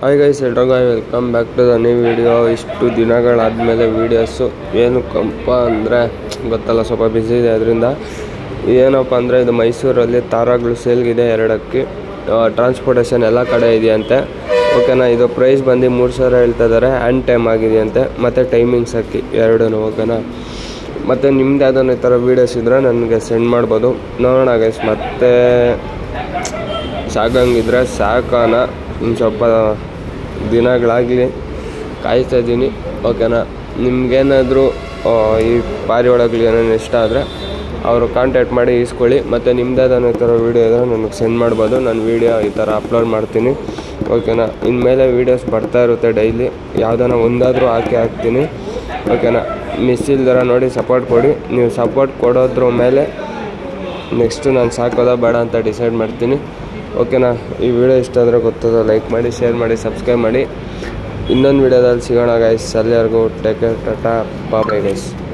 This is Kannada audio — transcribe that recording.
ಹಾಯ್ ಗೈಸ್ ಎಲ್ರಿಗೂ welcome back to the new video ಇಷ್ಟು ದಿನಗಳಾದಮೇಲೆ ವೀಡಿಯೋಸು ಏನಕ್ಕಪ್ಪ ಅಂದರೆ ಗೊತ್ತಲ್ಲ ಸ್ವಲ್ಪ ಬ್ಯುಸಿ ಇದೆ ಅದರಿಂದ ಏನಪ್ಪ ಅಂದರೆ ಇದು ಮೈಸೂರಲ್ಲಿ ತಾರಾಗಳು ಸೇಲ್ಗಿದೆ ಎರಡಕ್ಕೆ ಟ್ರಾನ್ಸ್ಪೋರ್ಟೇಷನ್ ಎಲ್ಲ ಕಡೆ ಇದೆಯಂತೆ ಓಕೆನಾ ಇದು ಪ್ರೈಸ್ ಬಂದು ಮೂರು ಸಾವಿರ ಹೇಳ್ತಾ ಇದ್ದಾರೆ ಆ್ಯಂಡ್ ಟೈಮ್ ಆಗಿದೆಯಂತೆ ಮತ್ತು ಟೈಮಿಂಗ್ಸ್ ಹಾಕಿ ಎರಡೂ ಓಕೆನಾ ಮತ್ತು ನಿಮ್ದು ಯಾವ್ದಾನ ಈ ಥರ ವೀಡಿಯೋಸ್ ಇದ್ದರೆ ನನಗೆ ಸೆಂಡ್ ಮಾಡ್ಬೋದು ನೋಡೋಣ ಗೈಸ್ ಮತ್ತೆ ಸಾಕಂಗಿದ್ರೆ ಸಾಕೋಣ ಇನ್ನು ಸ್ವಲ್ಪ ದಿನಗಳಾಗಲಿ ಕಾಯ್ತಾ ಇದ್ದೀನಿ ಓಕೆನಾ ನಿಮ್ಗೇನಾದರೂ ಈ ಪಾರಿವಾಳಗಳು ಏನೇನು ಇಷ್ಟ ಆದರೆ ಅವರು ಕಾಂಟ್ಯಾಕ್ಟ್ ಮಾಡಿ ಈಸ್ಕೊಳ್ಳಿ ಮತ್ತು ನಿಮ್ದಾದ ಈ ಥರ ವೀಡಿಯೋ ಇದ್ದರೆ ನನಗೆ ಸೆಂಡ್ ಮಾಡ್ಬೋದು ನಾನು ವೀಡಿಯೋ ಈ ಥರ ಅಪ್ಲೋಡ್ ಮಾಡ್ತೀನಿ ಓಕೆನಾ ಇನ್ಮೇಲೆ ವೀಡಿಯೋಸ್ ಬರ್ತಾ ಇರುತ್ತೆ ಡೈಲಿ ಯಾವುದಾನ ಒಂದಾದರೂ ಹಾಕಿ ಹಾಕ್ತೀನಿ ಓಕೆನಾ ಮಿಸ್ ಇಲ್ದಿರ ನೋಡಿ ಸಪೋರ್ಟ್ ಕೊಡಿ ನೀವು ಸಪೋರ್ಟ್ ಕೊಡೋದ್ರ ಮೇಲೆ ನೆಕ್ಸ್ಟು ನಾನು ಸಾಕೋದ ಬೇಡ ಅಂತ ಡಿಸೈಡ್ ಮಾಡ್ತೀನಿ ಓಕೆನಾ ಈ ವಿಡಿಯೋ ಇಷ್ಟ ಆದರೆ ಗೊತ್ತದ ಲೈಕ್ ಮಾಡಿ ಶೇರ್ ಮಾಡಿ ಸಬ್ಸ್ಕ್ರೈಬ್ ಮಾಡಿ ಇನ್ನೊಂದು ವಿಡಿಯೋದಲ್ಲಿ ಸಿಗೋಣ ಗೈಸ್ ಅಲ್ಲಿವರೆಗೂ take care tata bye guys